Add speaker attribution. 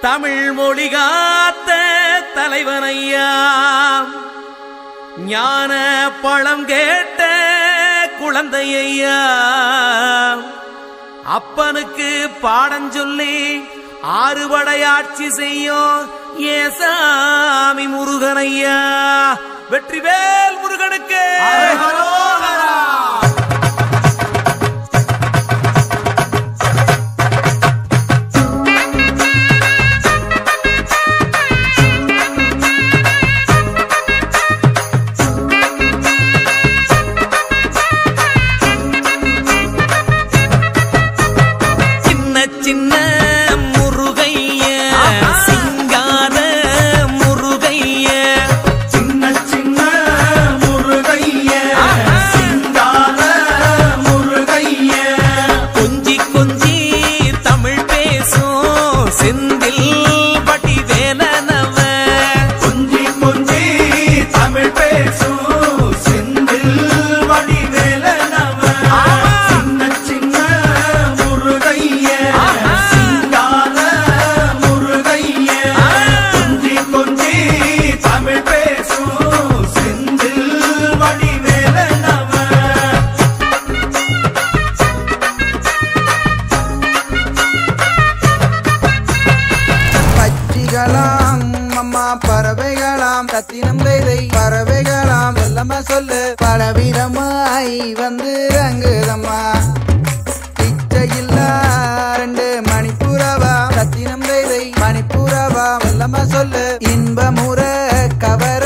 Speaker 1: தமிழ் மொழி காத்த தலைவனையா ஞான பழம் கேட்ட குழந்தையா அப்பனுக்கு பாடம் சொல்லி ஆறுபடையாட்சி செய்யும் ஏசாமி முருகனையா வெற்றிவேல் முருகனுக்கு சின்ன சின்ன முருகைய சிங்கார முருகைய
Speaker 2: சின்ன சின்ன முருகைய சிங்கார முருகைய
Speaker 1: கொஞ்சி கொஞ்சி தமிழ் பேசும் செந்தில் பட்டி வேலனவ
Speaker 2: கொஞ்சி கொஞ்சி தமிழ் பேசும் செந்தில் வடிவேலனவ சின்ன சின்ன முருகைய சிங்கார முருகைய கொஞ்சி கொஞ்சி தமிழ் பேசும் செந்தில் வடிவேலனவ
Speaker 3: பச்சிகளாம் அம்மா பறவைகளாம் சத்தினம் வேதை பறவைகளாம் சொல்லம்மா சொல்லு பலவிதமாய் வந்து ரங்குதம்மா பிச்சையில்லா ரெண்டு மணிப்புறவா சத்தினம் வேதை மணிப்புறவா சொல்லம்மா சொல்லு இன்பமுற கவர